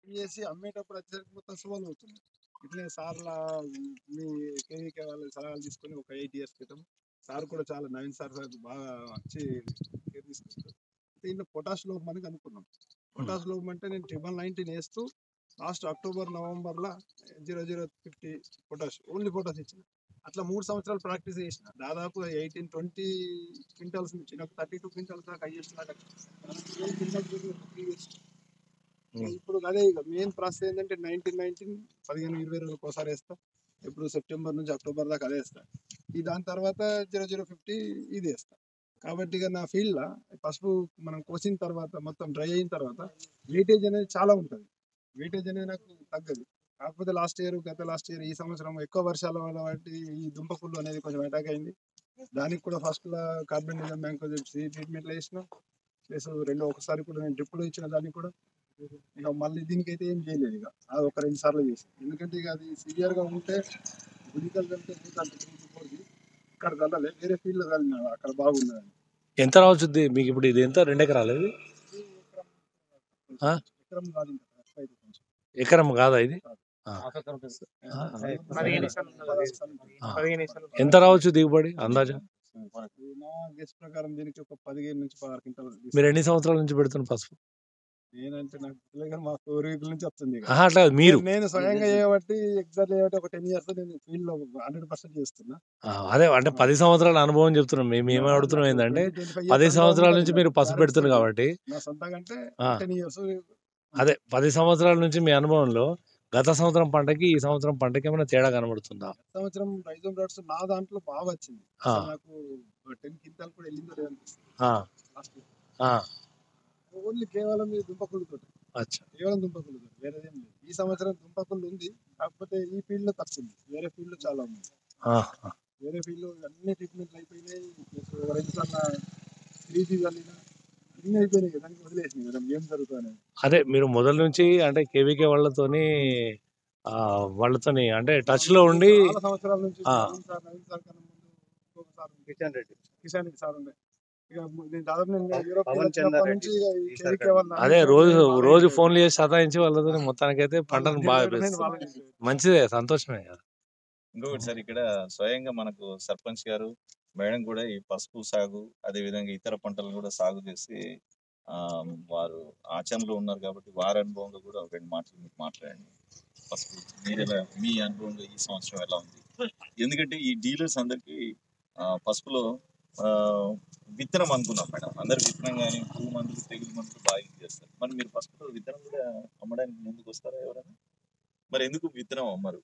చేసి అమ్మేటప్పుడు వచ్చేసరికి మొత్తం సువల్ అవుతుంది ఇట్లే సార్ల మీ కేవీకే వాళ్ళ సలహాలు తీసుకొని ఒక ఎయిట్ ఇయర్స్ క్రితం సార్ కూడా చాలా నవీన్ సార్ సార్ బాగా వచ్చి కేర్ తీసుకుంటారు దీంట్లో పొటాష్ లోపం అని కనుక్కున్నాం పొటాష్ లోపం అంటే నేను ట్రిపుల్ నైన్టీన్ వేస్తూ లాస్ట్ అక్టోబర్ నవంబర్ లా zero zero fifty potash only potash ఇచ్చిన అట్లా మూడు సంవత్సరాలు ప్రాక్టీస్ చేసిన దాదాపు ఎయిటీన్ ట్వంటీ క్వింటల్స్ నుంచి నాకు థర్టీ టూ క్వింటల్స్ దాకా అయ్యేసి ఇప్పుడు అదే ఇక మెయిన్ ప్రాసెస్ ఏంటంటే నైన్టీన్ నైన్టీన్ పదిహేను ఇరవై రోజులకు ఒకసారి వేస్తా ఇప్పుడు సెప్టెంబర్ నుంచి అక్టోబర్ దాకా అదే వేస్తా ఈ దాని తర్వాత జీరో జీరో ఫిఫ్టీ ఇది వేస్తా కాబట్టి ఇక నా ఫీల్డ్ లా పసుపు మనం కోసిన తర్వాత మొత్తం డ్రై అయిన తర్వాత వెయిటేజ్ అనేది చాలా ఉంటుంది వెయిటేజ్ అనేది నాకు తగ్గదు కాకపోతే లాస్ట్ ఇయర్ గత లాస్ట్ ఇయర్ ఈ సంవత్సరం ఎక్కువ వర్షాల వల్ల బట్టి ఈ దుంప పుల్లు అనేది కొంచెం అటాక్ అయింది దానికి కూడా ఫస్ట్ లా కార్బన్ బ్యాంక్ ట్రీట్మెంట్ వేసిన ప్లస్ రెండో ఒకసారి కూడా నేను డ్రిప్లో ఇచ్చిన దానికి కూడా ఇక మళ్ళీ దీనికైతే ఏం చేయలేదు ఇక అది ఒక రెండు సార్లు చేసి ఎందుకంటే ఇక అది సివియర్ గా ఉంటే గుడికలు కలిపితే పోతుంది ఇక్కడ కలలే వేరే ఫీల్డ్ లో కలిగిన అక్కడ బాగున్నది ఎంత రావచ్చు మీకు ఇప్పుడు ఇది ఎంత రెండు ఎకరాలు ఇది ఆ? ఎకరం కాదు ఇంకా తక్కువ అయితే కొంచెం. ఎకరం కాదా ఇది ఆ. ఆ. ఆ. ఎంత రావచ్చు దిగుబడి అందాజా నా గెస్ ప్రకారం దీనికి ఒక పదిహేను నుంచి పదహారు క్వింటాలు మీరు ఎన్ని సంవత్సరాల నుంచి పెడుతున్న పసుపు నేనంటే నాకు తెలియదు కానీ మా పూర్వీకుల నుంచి వస్తుంది ఇక. ఆహా, అట్లా కాదు, మీరు నేను స్వయంగా చేయబట్టి ఎగ్జాక్ట్ చేయబట్టి ఒక టెన్ ఇయర్స్ నేను ఫీల్డ్ లో హండ్రెడ్ పర్సెంట్ చేస్తున్నా ఆ, అదే అంటే పది సంవత్సరాల అనుభవం చెప్తున్నాం మేము ఏమని అడుగుతున్నాం ఏంటంటే 20, 25 years పది అనుభవం సంవత్సరాల ఉంది నుంచి నాకు. మీరు పసుపు పెడుతున్నారు కాబట్టి నా సొంతంగా అంటే ఆ. టెన్ ఇయర్స్ అదే పది సంవత్సరాల నుంచి మీ అనుభవంలో గత సంవత్సరం పంటకి ఈ సంవత్సరం పంటకి ఏమైనా తేడా కనబడుతుందా సంవత్సరం రైజోమ్ డాట్స్ నా దాంట్లో బాగా వచ్చింది ఆ. అసలు నాకు టెన్ క్వింటాల్ కూడా వెళ్ళిందో లేదో అనిపిస్తుంది ఆ, లాస్ట్ ఆ, ఓన్లీ కేవలం ఈ దుంపకుళ్ళతో అచ్చా కేవలం దుంపకుళ్ళతో వేరేదేం లేదు ఈ సంవత్సరం దుంపకుళ్ళు ఉంది కాకపోతే ఈ ఫీల్డ్ లో తక్కువ వేరే ఫీల్డ్ లో చాలా ఉంది ఆ, ఆ. వేరే ఫీల్డ్ లో అన్ని ట్రీట్మెంట్లు అయిపోయినాయి ప్లస్ ఎవరైనా త్రీ ఫీ కలిగిన అన్ని అయిపోయినాయి కదా దానికి వదిలేసింది కదా ఏం జరుగుతుంది అదే మీరు మొదల నుంచి అంటే కేవీకే వాళ్ళతోని ఆ, వాళ్ళతోని అంటే టచ్ లో ఉండి చాలా సంవత్సరాల నుంచి ఆ. నవీన్ సార్ నవీన్ సార్ కన్నా ముందు ఇంకొక సార్ ఉండే. కిషన్ రెడ్డి కిషన్ రెడ్డి సార్ ఉండే ఇక నేను దాదాపు నేను యూరోప్ పవన్ వచ్చినప్పటి చంద్ర నుంచి రెడ్డి. ఇక ఈ ఈసారి కేవీకే వాళ్ళ అదే నాన్న రోజు వాళ్ళ రోజు ఇంట్లో ఫోన్లు చేసి సతాయించి వాళ్ళతో మొత్తానికైతే పంటను బాగా నేను పెంచుతుంది వాళ్ళ ఇంట్లో. మంచిదే సంతోషమే కదా ఇంకొకటి సార్ ఇక్కడ స్వయంగా మనకు సర్పంచ్ గారు మేడం కూడా ఈ పసుపు సాగు అదే విధంగా ఇతర పంటలు కూడా సాగు చేసి ఆ, వారు ఆచరణలో ఉన్నారు కాబట్టి వారి అనుభవంలో కూడా ఒక రెండు మాటలు మీకు మాట్లాడండి పసుపు మీరు ఎలా మీ అనుభవంలో ఈ సంవత్సరం ఎలా ఉంది ఎందుకంటే ఈ డీలర్స్ అందరికి ఆ, పసుపులో ఆ, విత్తనం అనుకున్నాం మేడం అందరు విత్తనం కానీ పురుగు మందులు తెగులు మందులు బాగా యూజ్ చేస్తారు మరి మీరు పసుపులో విత్తనం కూడా అమ్మడానికి ముందుకు వస్తారా ఎవరైనా మరి ఎందుకు విత్తనం అమ్మరు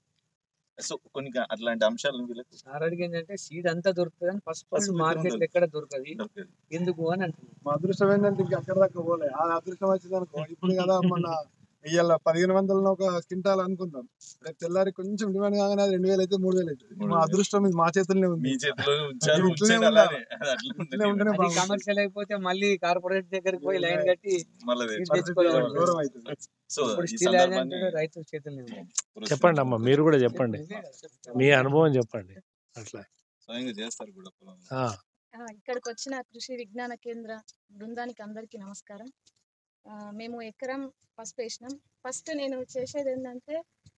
సో కొన్ని గా- అట్లాంటి అంశాలను వీళ్ళకి సార్ అడిగింది అంటే సీడ్ అంతా దొరుకుతుంది కానీ ఫస్ట్ పసుపు విత్తనం మార్కెట్ దొరకదు. ఎక్కడ దొరకదు దొరకదు. ఎందుకు అని అంటున్నాను మా అదృష్టం ఏంటంటే ఇంకా అక్కడ దాకా పోలే ఆ అదృష్టం వచ్చింది అనుకో ఇప్పుడు కదా మన ఇవాళ పదిహేను వందలను ఒక క్వింటాల్ అనుకుందాం రేపు తెల్లారి కొంచెం డిమాండ్ కాగానే అది రెండు వేలు అయితే మూడు వేలు అవుతుంది మూడు మా వేలు. అదృష్టం ఇది మా చేతుల్లోనే ఉంది మీ చేతిలో ఉంచారు అది ఇట్లనే ఉంచండి ఉండాలి. అలానే. అది అట్లా ఇట్లనే ఉంటుంది. ఉంటేనే అది బాగుంటుంది. కమర్షియల్ అయిపోతే మళ్ళీ కార్పొరేట్ దగ్గరికి పోయి లైన్ కట్టి మళ్ళీ ఇది తెచ్చుకోవాలి. తెచ్చుకోవాలి. దూరం అవుతుంది సో ఇప్పుడు ఈ స్టీల్ సందర్భాన్ని అంటే రైతు చేతుల్లో ఉంది. చెప్పండి అమ్మ మీరు కూడా చెప్పండి మీ అనుభవం చెప్పండి అట్లా స్వయంగా చేస్తారు కూడా పొలంలో. ఆ, ఆ, ఇక్కడికి వచ్చిన కృషి విజ్ఞాన కేంద్ర బృందానికి అందరికీ నమస్కారం ఆ, మేము ఎకరం పసుపు వేసినాం ఫస్ట్ నేను చేసేది ఏంటంటే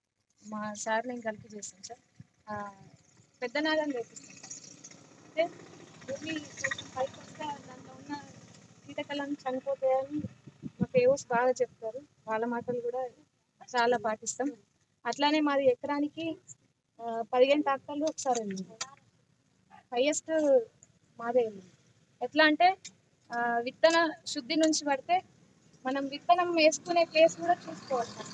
మా సార్ నేను కలిపి చేస్తాను సార్ ఆ, పెద్ద నాదం వేపిస్తాను అంటే భూమి కొంచెం పైకి వస్తే దాంట్లో ఉన్న కీటకాలను చనిపోతాయని మా పేవోస్ బాగా చెప్తారు వాళ్ళ మాటలు కూడా చాలా పాటిస్తాం అట్లానే మాది ఎకరానికి ఆ, పదిహేను ట్రాక్టర్లు ఒకసారి వెళ్ళింది హైయెస్ట్ మాదే వెళ్ళింది ఎట్లా అంటే ఆ, విత్తన శుద్ధి నుంచి పడితే మనం విత్తనం వేసుకునే ప్లేస్ కూడా చూసుకోవాలి మనం.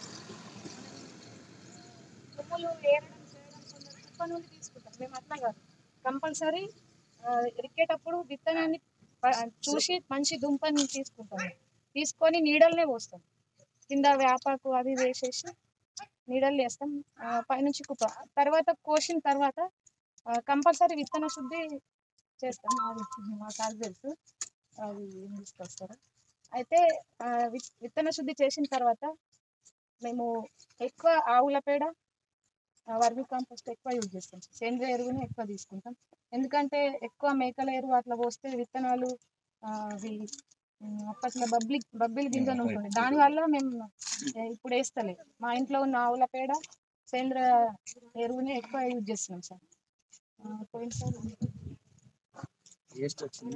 కొమ్ములు ఏరడం చేయడం కొందరు కుప్ప నుండి తీసుకుంటాం మేము అట్లా కాదు కంపల్సరీ ఎరికేటప్పుడు విత్తనాన్ని ప- చూసి మంచి దుంపని తీసుకుంటాం తీసుకొని నీడల్నే పోస్తాం కింద వేపాకు అది వేసేసి నీడలు వేస్తాం ఆ, పైనుంచి కుప్ప తర్వాత కోసిన తర్వాత కంపల్సరీ విత్తన శుద్ధి చేస్తాం అది మా సార్ తెలుసు అది ఏం తీసుకొస్తారు అయితే ఆ, విత్- విత్తన శుద్ధి చేసిన తర్వాత మేము ఎక్కువ ఆవుల పేడ ఆ, వర్మి కాంపోస్ట్ ఎక్కువ యూజ్ చేస్తాం సేంద్రియ ఎరువుని ఎక్కువ తీసుకుంటాం ఎందుకంటే ఎక్కువ మేకల ఎరువు అట్లా పోస్తే విత్తనాలు ఆ, అవి ఉమ్, అప్పట్లో బబ్లి బబ్బిలి గింజలు ఉంటుండే దాని వల్ల మేము ఏ, ఇప్పుడు వేస్తలే మా ఇంట్లో ఉన్న ఆవుల పేడ సేంద్ర ఎరువుని ఎక్కువ యూజ్ చేస్తున్నాం సార్ ఆ, పోయినసారి వేస్ట్ వచ్చింది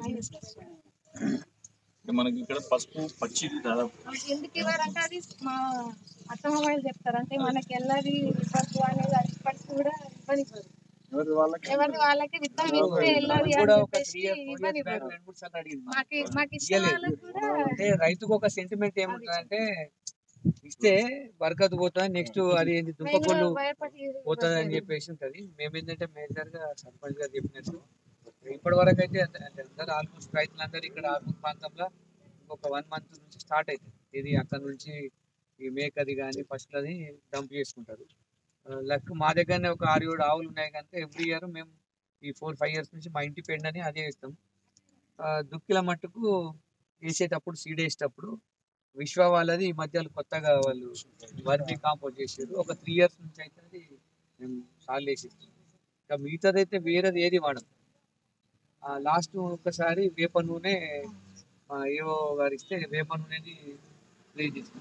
ఇక మనకి ఇక్కడ పసుపు పచ్చిది దాదాపు మనకి ఎందుకు ఇవ్వరంటే అది మా అత్తమ్మ వాళ్ళు చెప్తారు అంటే మనకి ఎల్లది ఇవ్వద్దు అనేది అది ఇప్పటికి కూడా ఇవ్వనివ్వరు ఎవరి వాళ్ళకి ఎవరిది వాళ్ళకి విత్తనం ఇస్తే ఎల్లది అని కూడా ఒక చెప్పేసి three year four years back ఇవ్వనివ్వరు రెండు మూడు సార్లు అడిగింది మాకు మాకు ఇచ్చిన ఇయ్యలేదు. వాళ్ళకి కూడా అంటే రైతుకు ఒక సెంటిమెంట్ ఏముంటుందంటే ఇస్తే బరకత్ పోతుంది నెక్స్ట్ అది ఏంది మేము దుంపకొల్లు భయపడి పోతుంది అని చెప్పేసి ఉంటది మేము ఏంటంటే మేజర్ గా సర్పంచ్ గారు చెప్పినట్టు ఇప్పటి వరకు అయితే అంత- అంటే అందరు ఆల్మోస్ట్ రైతులందరూ ఇక్కడ ఆర్మూర్ ప్రాంతంలో ఒక వన్ మంత్ నుంచి స్టార్ట్ అవుతుంది ఇది అక్కడ నుంచి ఈ మేకది కానీ పశువులది డంప్ చేసుకుంటారు లక్ మా దగ్గరనే ఒక ఆరు ఏడు ఆవులు ఉన్నాయి కనుక ఎవ్రీ ఇయర్ మేము ఈ ఫోర్ ఫైవ్ ఇయర్స్ నుంచి మా ఇంటి పెండ్ అని అదే వేస్తాం ఆ, దుక్కిల మట్టుకు వేసేటప్పుడు సీడ్ వేసేటప్పుడు విశ్వ వాళ్ళది ఈ మధ్యలో కొత్తగా వాళ్ళు వర్మి కాంపోజ్ చేసారు ఒక త్రీ ఇయర్స్ నుంచి అయితే అది మేము సాల్ వేసేస్తాం ఇంకా మిగతాది అయితే వేరేది ఏది వాడం లాస్ట్ ఒకసారి వేప నూనె మా ఏవో గారు ఇస్తే వేప నూనెని ప్లే చేస్తాం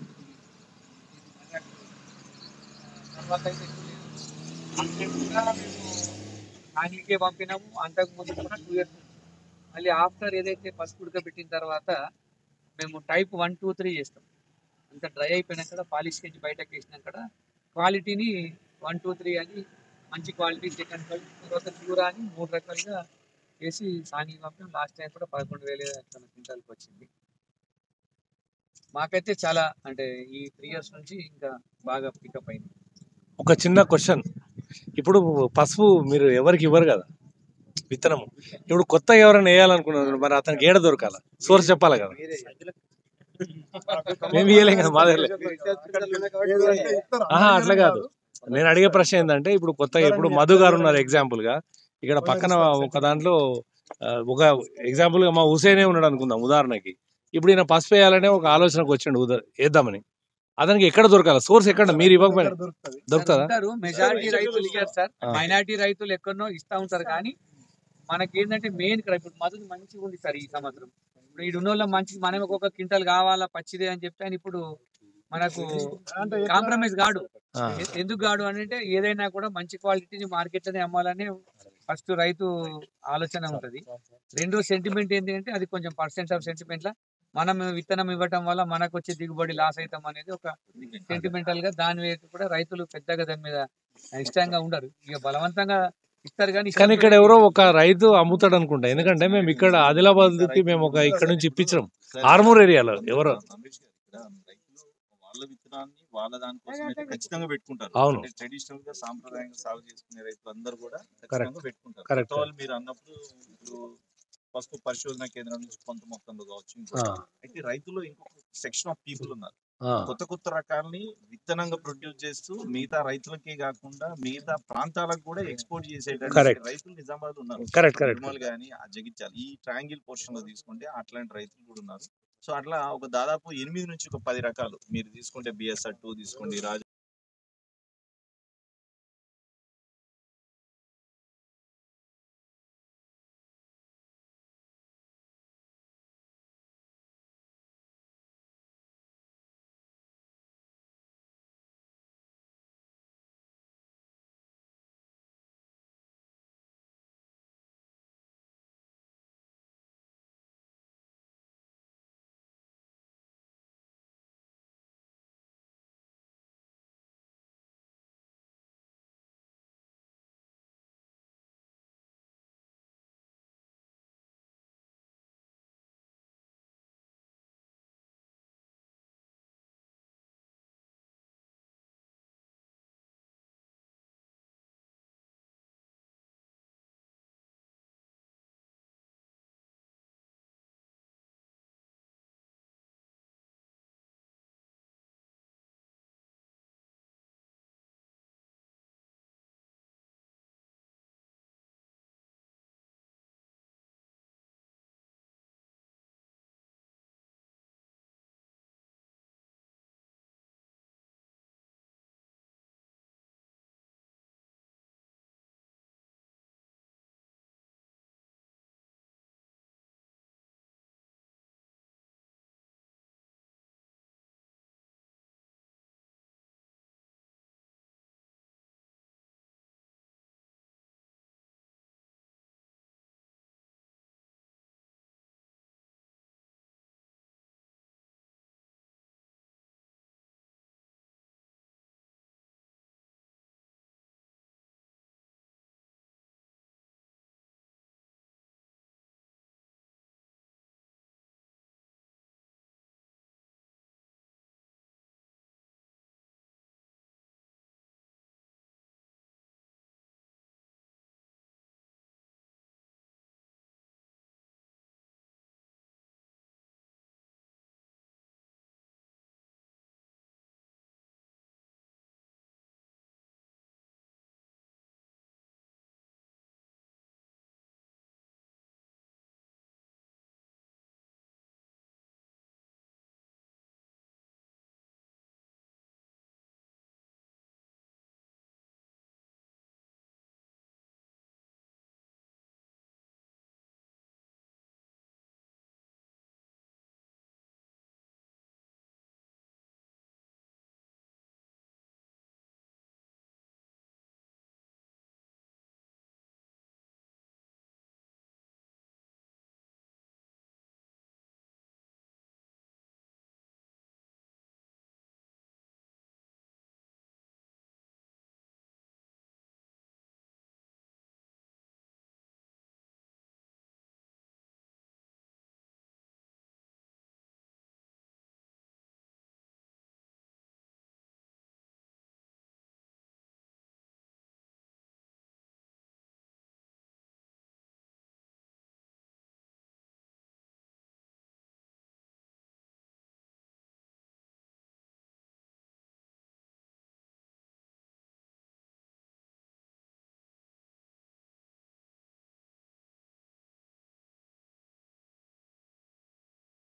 తర్వాత అయితే ఎక్కువ లేదు. అక్కడ కూడా మేము ఆంగ్లీకే పంపినాము అంతకు ముందు కూడా టూ ఇయర్స్ మళ్ళీ ఆఫ్టర్ ఏదైతే పసుపు ఉడకబెట్టిన తర్వాత మేము టైప్ వన్ టూ త్రీ చేస్తాం అంత డ్రై అయిపోయినాక పాలిష్ కించి బయటకు వేసినాక క్వాలిటీని వన్ టూ త్రీ అని మంచి క్వాలిటీ సెకండ్ క్వాలిటీ తర్వాత ప్యూరా అని మూడు రకాలుగా వేసి సానికి పంపాం లాస్ట్ టైం కూడా పదకొండు వేల అట్లా క్వింటాల్కి వచ్చింది మాకైతే చాలా అంటే ఈ త్రీ ఇయర్స్ నుంచి ఇంకా బాగా పికప్ అయింది ఒక చిన్న క్వశ్చన్ ఇప్పుడు పసుపు మీరు ఎవరికి ఇవ్వరు కదా విత్తనము ఇప్పుడు కొత్తగా ఎవరైనా వేయాలనుకున్నారు మరి అతనికి ఏడ దొరకాల సోర్స్ చెప్పాలి కదా మేము ఇయ్యలేం కదా మా దగ్గర ఏదంటే ఇస్తారు. ఆహా, అట్లా కాదు. నేను అడిగే ప్రశ్న ఏంటంటే ఇప్పుడు కొత్తగా ఇప్పుడు మధు గారు ఉన్నారు ఎగ్జాంపుల్ గా ఇక్కడ పక్కన ఒక దాంట్లో ఆ, ఒక ఎగ్జాంపుల్ గా మా హుసేనే ఉన్నాడు అనుకుందాం ఉదాహరణకి ఇప్పుడు ఈయన పసుపు వేయాలనే ఒక ఆలోచనకు వచ్చిండు ఉదా వేద్దామని అతనికి ఎక్కడ దొరకాలి సోర్స్ ఎక్కడ మీరు ఇవ్వకపోయినా ఎక్కడ దొరుకుతది దొరుకుతుందా ఉంటారు మెజారిటీ రైతులు ఇయ్యారు సార్ ఆ. మైనారిటీ రైతులు ఎక్కడనో ఇస్తా ఉంటారు కానీ మనకి ఏంటంటే మెయిన్ ఇక్కడ ఇప్పుడు మధుది మంచిగా ఉంది సార్ ఈ సంవత్సరం ఇప్పుడు ఈ ఉన్నోళ్ళ మంచి మనం ఒక క్వింటల్ కావాలా పచ్చిదే అని చెప్తే ఆయన ఇప్పుడు మనకు అంటే ఎట్లా? కాంప్రమైజ్ కాడు ఆ, ఎ- ఎందుకు కాడు అని అంటే ఏదైనా కూడా మంచి క్వాలిటీని మార్కెట్లోనే అమ్మాలని ఫస్ట్ రైతు ఆలోచన ఉంటది రెండో సెంటిమెంట్ ఏంటి అంటే అది కొంచెం పర్సెంట్ ఆఫ్ సెంటిమెంట్ లా మనం విత్తనం ఇవ్వటం వల్ల మనకు వచ్చే దిగుబడి లాస్ అవుతాం అనేది ఒక సెంటిమెంటల్ గా దాని వైపు కూడా రైతులు పెద్దగా దాని మీద ఇష్టంగా ఉండరు ఇక బలవంతంగా ఇస్తారు కానీ కానీ ఇక్కడ ఎవరో ఒక రైతు అమ్ముతాడు అనుకుంటా ఎందుకంటే మేము ఇక్కడ ఆదిలాబాద్ నుంచి మేము ఒక ఇక్కడ నుంచి ఇప్పించాం ఆర్మూర్ ఏరియాలో ఎవరో రమేష్ గారు ఇక్కడ రైతులు వాళ్ళ విత్తనాన్ని వాళ్ళ దానికోసం అయితే ఖచ్చితంగా పెట్టుకుంటారు అవును. అంటే ట్రెడిషనల్ గా సాంప్రదాయంగా సాగు చేసుకునే రైతులు అందరూ కూడా Correct. ఖచ్చితంగా పెట్టుకుంటారు Correct. కొత్త వాళ్ళు మీరు అన్నప్పుడు ఇప్పుడు పసుపు పరిశోధన కేంద్రం నుంచి కొంత మొత్తంలో కావచ్చు ఇంకోటి. ఆ, అయితే రైతులు ఇంకొక సెక్షన్ ఆఫ్ పీపుల్ ఉన్నారు ఆ, కొత్త కొత్త రకాల్ని విత్తనంగా ప్రొడ్యూస్ చేస్తూ మిగతా రైతులకే కాకుండా మిగతా ప్రాంతాలకు కూడా ఎక్స్పోర్ట్ చేసేటటువంటి Correct. రైతులు నిజామాబాద్ ఉన్నారు కరెక్ట్ కరెక్ట్ నిర్మల్ గానీ ఆ జగిత్యాల ఈ ట్రయాంగిల్ పోర్షన్ లో తీసుకుంటే అట్లాంటి రైతులు కూడా ఉన్నారు సో అట్లా ఒక దాదాపు ఎనిమిది నుంచి ఒక పది రకాలు మీరు తీసుకుంటే బిఎస్ఆర్ టూ తీసుకోండి రాజు